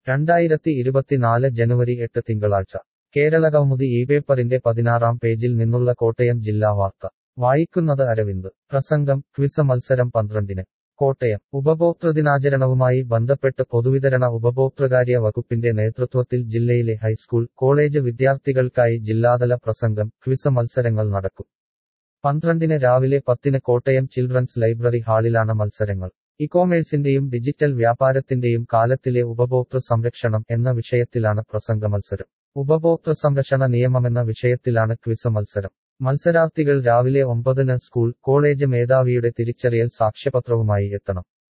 രണ്ടായിരത്തി ഇരുപത്തിനാല് ജനുവരി എട്ട് തിങ്കളാഴ്ച കേരളകൗമുദി ഈ പേപ്പറിന്റെ പതിനാറാം പേജിൽ നിന്നുള്ള കോട്ടയം ജില്ലാ വാർത്ത വായിക്കുന്നത് അരവിന്ദ് പ്രസംഗം ക്വിസ് മത്സരം പന്ത്രണ്ടിന് കോട്ടയം ഉപഭോക്തൃദിനാചരണവുമായി ബന്ധപ്പെട്ട് പൊതുവിതരണ ഉപഭോക്തൃകാര്യ വകുപ്പിന്റെ നേതൃത്വത്തിൽ ജില്ലയിലെ ഹൈസ്കൂൾ കോളേജ് വിദ്യാർത്ഥികൾക്കായി ജില്ലാതല പ്രസംഗം ക്വിസ് മത്സരങ്ങൾ നടക്കും പന്ത്രണ്ടിന് രാവിലെ പത്തിന് കോട്ടയം ചിൽഡ്രൻസ് ലൈബ്രറി ഹാളിലാണ് മത്സരങ്ങൾ ഇക്കോമേഴ്സിന്റെയും ഡിജിറ്റൽ വ്യാപാരത്തിന്റെയും കാലത്തിലെ ഉപഭോക്തൃ സംരക്ഷണം എന്ന വിഷയത്തിലാണ് പ്രസംഗ മത്സരം ഉപഭോക്തൃ സംരക്ഷണ നിയമമെന്ന വിഷയത്തിലാണ് ക്വിസ് മത്സരം മത്സരാർത്ഥികൾ രാവിലെ ഒമ്പതിന് സ്കൂൾ കോളേജ് മേധാവിയുടെ തിരിച്ചറിയൽ സാക്ഷ്യപത്രവുമായി എത്തണം